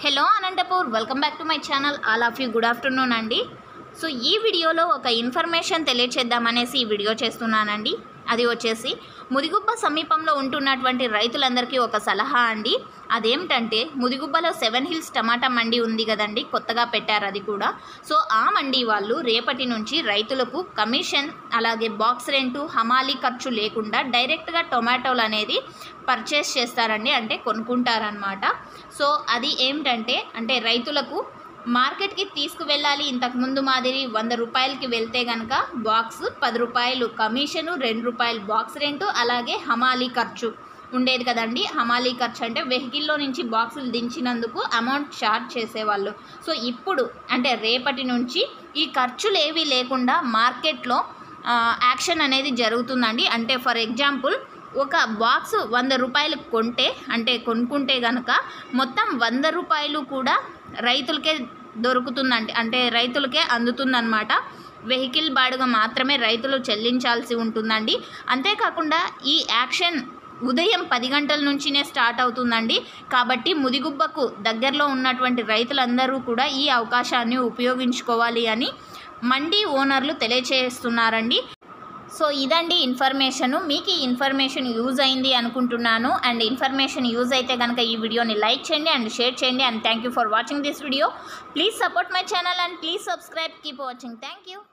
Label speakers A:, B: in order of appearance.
A: hello Anantapur welcome back to my channel all of you good afternoon అండి so ఈ వీడియోలో ఒక ఇన్ఫర్మేషన్ తెలియచేద్దామనేసి ఈ వీడియో చేస్తున్నానండి అది వచ్చేసి ముదిగుబ్బ సమీపంలో ఉంటున్నటువంటి రైతులందరికీ ఒక సలహా అండి అదేమిటంటే ముదిగుబ్బలో సెవెన్ హిల్స్ టమాటా మండి ఉంది కదండి కొత్తగా పెట్టారు అది కూడా సో ఆ మండి వాళ్ళు రేపటి నుంచి రైతులకు కమిషన్ అలాగే బాక్స్ రెంటు హమాలీ ఖర్చు లేకుండా డైరెక్ట్గా టొమాటోలు అనేది పర్చేస్ చేస్తారండి అంటే కొనుక్కుంటారనమాట సో అది ఏమిటంటే అంటే రైతులకు మార్కెట్కి తీసుకువెళ్ళాలి ఇంతకుముందు మాదిరి వంద రూపాయలకి వెళ్తే కనుక బాక్స్ పది రూపాయలు కమిషను రెండు రూపాయలు బాక్స్ రెంటు అలాగే హమాలీ ఖర్చు ఉండేది కదండి హమాలీ ఖర్చు అంటే వెహికల్లో నుంచి బాక్సులు దించినందుకు అమౌంట్ ఛార్జ్ చేసేవాళ్ళు సో ఇప్పుడు అంటే రేపటి నుంచి ఈ ఖర్చులు ఏవి లేకుండా మార్కెట్లో ఆ, యాక్షన్ అనేది జరుగుతుందండి అంటే ఫర్ ఎగ్జాంపుల్ ఒక బాక్స్ వంద రూపాయలు కొంటే అంటే కొనుక్కుంటే కనుక మొత్తం వంద రూపాయలు కూడా రైతులకే దొరుకుతుందండి అంటే రైతులకే అందుతుందన్నమాట వెహికల్ బాడుగ మాత్రమే రైతులు చెల్లించాల్సి ఉంటుందండి అంతేకాకుండా ఈ యాక్షన్ ఉదయం పది గంటల నుంచినే స్టార్ట్ అవుతుందండి కాబట్టి ముదిగుబ్బకు దగ్గరలో ఉన్నటువంటి రైతులందరూ కూడా ఈ అవకాశాన్ని ఉపయోగించుకోవాలి అని మండీ ఓనర్లు తెలియచేస్తున్నారండి సో ఇదండి ఇన్ఫర్మేషను మీకు ఈ ఇన్ఫర్మేషన్ యూజ్ అయింది అనుకుంటున్నాను అండ్ ఇన్ఫర్మేషన్ యూజ్ అయితే కనుక ఈ వీడియోని లైక్ చేయండి అండ్ షేర్ చేయండి and thank you for watching this video please support my channel and please subscribe keep watching thank you